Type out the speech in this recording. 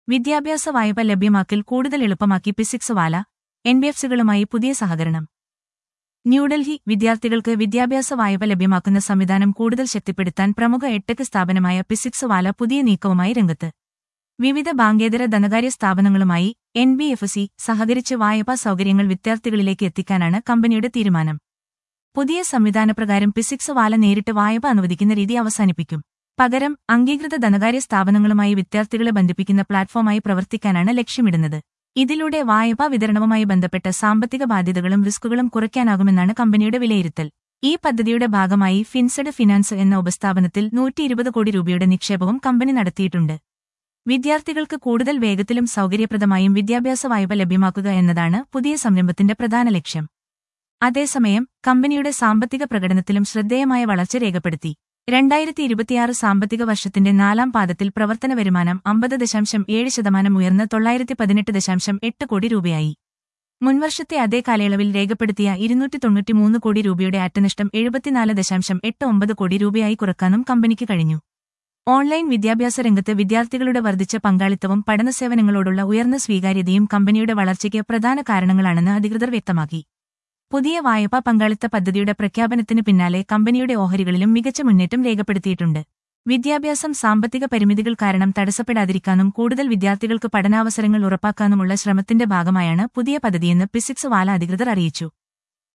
വിദ്യാഭ്യാസ വായ്പ ലഭ്യമാക്കൽ കൂടുതൽ എളുപ്പമാക്കി പിസിക്സ് വാല എൻബിഎഫ്സികളുമായി പുതിയ സഹകരണം ന്യൂഡൽഹി വിദ്യാർത്ഥികൾക്ക് വിദ്യാഭ്യാസ വായ്പ ലഭ്യമാക്കുന്ന സംവിധാനം കൂടുതൽ ശക്തിപ്പെടുത്താൻ പ്രമുഖ എട്ടെക് സ്ഥാപനമായ പിസിക്സ് വാല പുതിയ നീക്കവുമായി രംഗത്ത് വിവിധ ബാങ്കേതര ധനകാര്യ സ്ഥാപനങ്ങളുമായി എൻ ബി എഫ് സി സഹകരിച്ച് വായ്പാ സൗകര്യങ്ങൾ വിദ്യാർത്ഥികളിലേക്ക് എത്തിക്കാനാണ് കമ്പനിയുടെ തീരുമാനം പുതിയ സംവിധാനപ്രകാരം പിസിക്സ് വാല നേരിട്ട് വായ്പ അനുവദിക്കുന്ന രീതി അവസാനിപ്പിക്കും പകരം അംഗീകൃത ധനകാര്യ സ്ഥാപനങ്ങളുമായി വിദ്യാർത്ഥികളെ ബന്ധിപ്പിക്കുന്ന പ്ലാറ്റ്ഫോമായി പ്രവർത്തിക്കാനാണ് ലക്ഷ്യമിടുന്നത് ഇതിലൂടെ വായ്പാ വിതരണവുമായി ബന്ധപ്പെട്ട സാമ്പത്തിക ബാധ്യതകളും റിസ്കുകളും കുറയ്ക്കാനാകുമെന്നാണ് കമ്പനിയുടെ വിലയിരുത്തൽ ഈ പദ്ധതിയുടെ ഭാഗമായി ഫിൻസഡ് ഫിനാൻസ് എന്ന ഉപസ്ഥാപനത്തിൽ നൂറ്റിയിരുപത് കോടി രൂപയുടെ നിക്ഷേപവും കമ്പനി നടത്തിയിട്ടുണ്ട് വിദ്യാർത്ഥികൾക്ക് കൂടുതൽ വേഗത്തിലും സൗകര്യപ്രദമായും വിദ്യാഭ്യാസ വായ്പ ലഭ്യമാക്കുക എന്നതാണ് പുതിയ സംരംഭത്തിന്റെ പ്രധാന ലക്ഷ്യം അതേസമയം കമ്പനിയുടെ സാമ്പത്തിക പ്രകടനത്തിലും ശ്രദ്ധേയമായ വളർച്ച രേഖപ്പെടുത്തി രണ്ടായിരത്തി ഇരുപത്തിയാറ് സാമ്പത്തിക വർഷത്തിന്റെ നാലാം പാദത്തിൽ പ്രവർത്തന വരുമാനം അമ്പത് ദശാംശം ഏഴ് ശതമാനം ഉയർന്ന് തൊള്ളായിരത്തി പതിനെട്ട് ദശാംശം എട്ട് കോടി രൂപയായി മുൻവർഷത്തെ അതേ കാലയളവിൽ രേഖപ്പെടുത്തിയ ഇരുന്നൂറ്റി തൊണ്ണൂറ്റിമൂന്ന് കോടി രൂപയുടെ അറ്റനഷ്ടം എഴുപത്തിനാല് ദശാംശം എട്ട് ഒമ്പത് കോടി രൂപയായി കുറക്കാനും കമ്പനിക്ക് കഴിഞ്ഞു ഓൺലൈൻ വിദ്യാഭ്യാസ രംഗത്ത് വിദ്യാർത്ഥികളുടെ വർദ്ധിച്ച പങ്കാളിത്തവും പഠനസേവനങ്ങളോടുള്ള ഉയർന്ന സ്വീകാര്യതയും കമ്പനിയുടെ വളർച്ചയ്ക്ക് പ്രധാന കാരണങ്ങളാണെന്ന് അധികൃതർ വ്യക്തമാക്കി പുതിയ വായ്പാ പങ്കാളിത്ത പദ്ധതിയുടെ പ്രഖ്യാപനത്തിന് പിന്നാലെ കമ്പനിയുടെ ഓഹരികളിലും മികച്ച മുന്നേറ്റം രേഖപ്പെടുത്തിയിട്ടുണ്ട് വിദ്യാഭ്യാസം സാമ്പത്തിക പരിമിതികൾ കാരണം തടസ്സപ്പെടാതിരിക്കാനും കൂടുതൽ വിദ്യാർത്ഥികൾക്ക് പഠനാവസരങ്ങൾ ഉറപ്പാക്കാനുമുള്ള ശ്രമത്തിന്റെ ഭാഗമായാണ് പുതിയ പദ്ധതിയെന്ന് പിസിക്സ് വാല അധികൃതർ അറിയിച്ചു